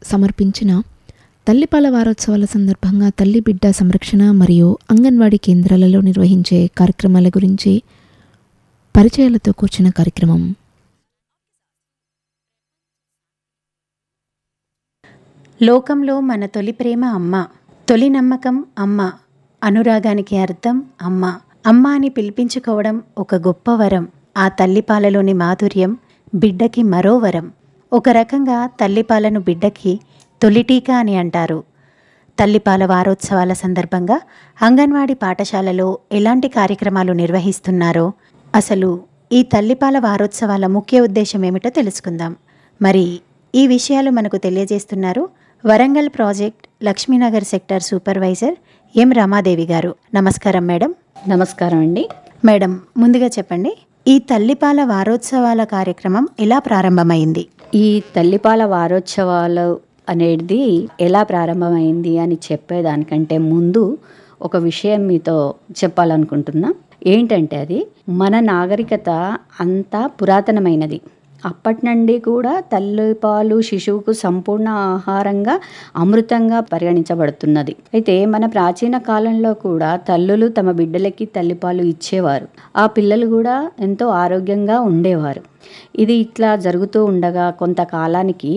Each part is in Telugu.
సమర్పించిన తల్లిపాల వారోత్సవాల సందర్భంగా తల్లి బిడ్డ సంరక్షణ మరియు అంగన్వాడీ కేంద్రాలలో నిర్వహించే కార్యక్రమాల గురించి పరిచయాలతో కూర్చున్న కార్యక్రమం లోకంలో మన తొలి ప్రేమ అమ్మ తొలి నమ్మకం అమ్మ అనురాగానికి అర్థం అమ్మ అమ్మ అని పిలిపించుకోవడం ఒక గొప్ప వరం ఆ తల్లిపాలలోని మాధుర్యం బిడ్డకి మరో వరం ఒక రకంగా తల్లిపాలను బిడ్డకి తొలిటీకా అని అంటారు తల్లిపాల వారోత్సవాల సందర్భంగా అంగన్వాడీ పాఠశాలలో ఎలాంటి కార్యక్రమాలు నిర్వహిస్తున్నారో అసలు ఈ తల్లిపాల వారోత్సవాల ముఖ్య ఉద్దేశం ఏమిటో తెలుసుకుందాం మరి ఈ విషయాలు మనకు తెలియజేస్తున్నారు Warangal project Lakshminagar sector supervisor M Ramadevi garu నమస్కారం మేడం నమస్కారం అండి మేడం ముందుగా చెప్పండి ఈ తల్లిపాల వారోత్సవాల కార్యక్రమం ఎలా ప్రారంభమైంది ఈ తల్లిపాల వారోత్సవాలు అనేది ఎలా ప్రారంభమైంది అని చెప్పేదానికంటే ముందు ఒక విషయం మీతో చెప్పాలనుకుంటున్నా ఏంటంటే అది మన నాగరికత అంతా పురాతనమైనది అప్పటి నుండి కూడా తల్లిపాలు శిశువుకు సంపూర్ణ ఆహారంగా అమృతంగా పరిగణించబడుతున్నది అయితే మన ప్రాచీన కాలంలో కూడా తల్లులు తమ బిడ్డలకి తల్లిపాలు ఇచ్చేవారు ఆ పిల్లలు కూడా ఎంతో ఆరోగ్యంగా ఉండేవారు ఇది ఇట్లా జరుగుతూ ఉండగా కొంతకాలానికి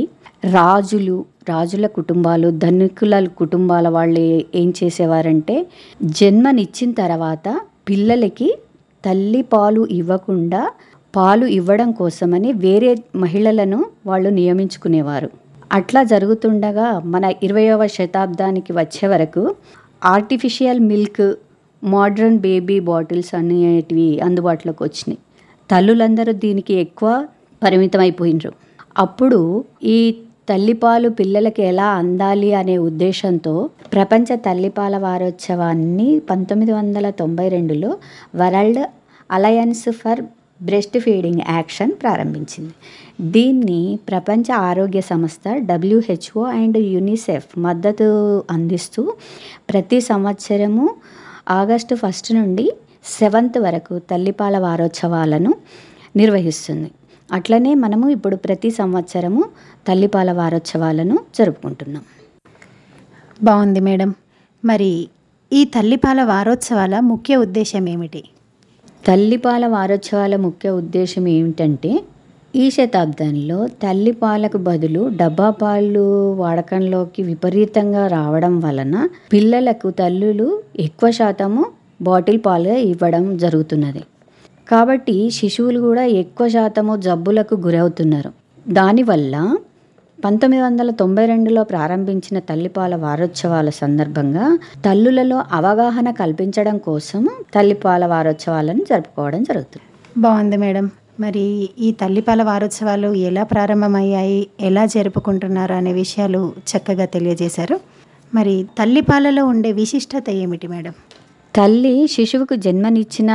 రాజులు రాజుల కుటుంబాలు ధనికుల కుటుంబాల వాళ్ళు ఏం చేసేవారంటే జన్మనిచ్చిన తర్వాత పిల్లలకి తల్లి పాలు ఇవ్వకుండా పాలు ఇవ్వడం కోసమని వేరే మహిళలను వాళ్ళు నియమించుకునేవారు అట్లా జరుగుతుండగా మన ఇరవయవ శతాబ్దానికి వచ్చే వరకు artificial milk modern baby bottles అనేటివి అందుబాటులోకి వచ్చినాయి తల్లులందరూ దీనికి ఎక్కువ పరిమితమైపోయినరు అప్పుడు ఈ తల్లిపాలు పిల్లలకి ఎలా అందాలి అనే ఉద్దేశంతో ప్రపంచ తల్లిపాల వారోత్సవాన్ని పంతొమ్మిది వందల తొంభై రెండులో World Alliance for Breastfeeding Action ప్రారంభించింది దీన్ని ప్రపంచ ఆరోగ్య సంస్థ డబ్ల్యూహెచ్ఓ అండ్ యునిసెఫ్ మద్దతు అందిస్తూ ప్రతి సంవత్సరము ఆగస్టు ఫస్ట్ నుండి సెవెంత్ వరకు తల్లిపాల వారోత్సవాలను నిర్వహిస్తుంది అట్లనే మనము ఇప్పుడు ప్రతి సంవత్సరము తల్లిపాల వారోత్సవాలను జరుపుకుంటున్నాం బాగుంది మేడం మరి ఈ తల్లిపాల వారోత్సవాల ముఖ్య ఉద్దేశం ఏమిటి తల్లిపాల వారోత్సవాల ముఖ్య ఉద్దేశం ఏమిటంటే ఈ శతాబ్దంలో తల్లిపాలకు బదులు డబ్బా పాలు వాడకంలోకి విపరీతంగా రావడం వలన పిల్లలకు తల్లులు ఎక్కువ శాతము బాటిల్ పాలు ఇవ్వడం జరుగుతున్నది కాబట్టి శిశువులు కూడా ఎక్కువ శాతము జబ్బులకు గురవుతున్నారు దానివల్ల పంతొమ్మిది వందల తొంభై రెండులో ప్రారంభించిన తల్లిపాల వారోత్సవాల సందర్భంగా తల్లులలో అవగాహన కల్పించడం కోసం తల్లిపాల వారోత్సవాలను జరుపుకోవడం జరుగుతుంది బాగుంది మేడం మరి ఈ తల్లిపాల వారోత్సవాలు ఎలా ప్రారంభమయ్యాయి ఎలా జరుపుకుంటున్నారు అనే విషయాలు చక్కగా తెలియజేశారు మరి తల్లిపాలలో ఉండే విశిష్టత ఏమిటి మేడం తల్లి శిశువుకు జన్మనిచ్చిన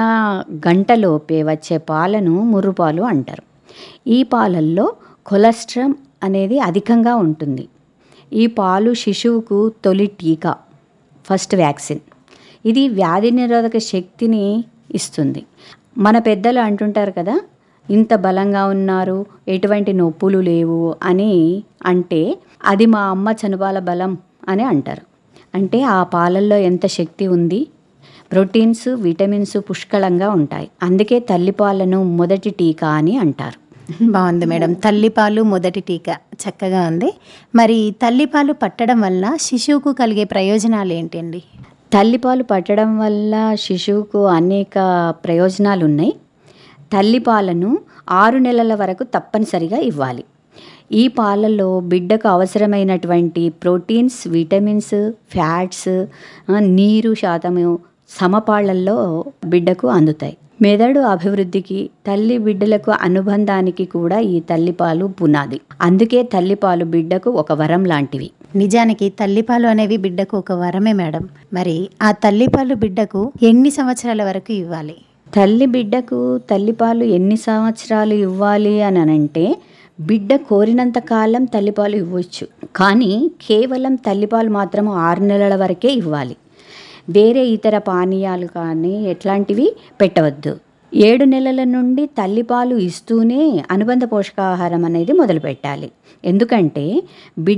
గంటలోపే వచ్చే పాలను ముర్రుపాలు అంటారు ఈ పాలల్లో కొలెస్ట్రామ్ అనేది అధికంగా ఉంటుంది ఈ పాలు శిశువుకు తొలి టీకా ఫస్ట్ వ్యాక్సిన్ ఇది వ్యాధి నిరోధక శక్తిని ఇస్తుంది మన పెద్దలు అంటుంటారు కదా ఇంత బలంగా ఉన్నారు ఎటువంటి నొప్పులు లేవు అని అంటే అది మా అమ్మ చనుబాల బలం అని అంటారు అంటే ఆ పాలల్లో ఎంత శక్తి ఉంది ప్రోటీన్స్ విటమిన్స్ పుష్కలంగా ఉంటాయి అందుకే తల్లిపాలను మొదటి టీకా అని అంటారు బాగుంది మేడం తల్లిపాలు మొదటి టీకా చక్కగా ఉంది మరి తల్లిపాలు పట్టడం వల్ల శిశువుకు కలిగే ప్రయోజనాలు ఏంటండి తల్లిపాలు పట్టడం వల్ల శిశువుకు అనేక ప్రయోజనాలు ఉన్నాయి తల్లిపాలను ఆరు నెలల వరకు తప్పనిసరిగా ఇవ్వాలి ఈ పాలలో బిడ్డకు అవసరమైనటువంటి ప్రోటీన్స్ విటమిన్స్ ఫ్యాట్స్ ఆ, నీరు శాతము సమపాళ్లలో బిడ్డకు అందుతాయి మెదడు అభివృద్ధికి తల్లి బిడ్డలకు అనుబంధానికి కూడా ఈ తల్లిపాలు పునాది అందుకే తల్లిపాలు బిడ్డకు ఒక వరం లాంటివి నిజానికి తల్లిపాలు అనేవి బిడ్డకు ఒక వరమే మేడం మరి ఆ తల్లిపాలు బిడ్డకు ఎన్ని సంవత్సరాల వరకు ఇవ్వాలి తల్లి బిడ్డకు తల్లిపాలు ఎన్ని సంవత్సరాలు ఇవ్వాలి అని అంటే బిడ్డ కోరినంత కాలం తల్లిపాలు ఇవ్వచ్చు కానీ కేవలం తల్లిపాలు మాత్రం ఆరు నెలల వరకే ఇవ్వాలి వేరే ఇతర పానీయాలు కానీ ఎట్లాంటివి పెట్టవద్దు ఏడు నెలల నుండి తల్లిపాలు ఇస్తూనే అనుబంధ పోషకాహారం అనేది మొదలు పెట్టాలి ఎందుకంటే బిడ్డ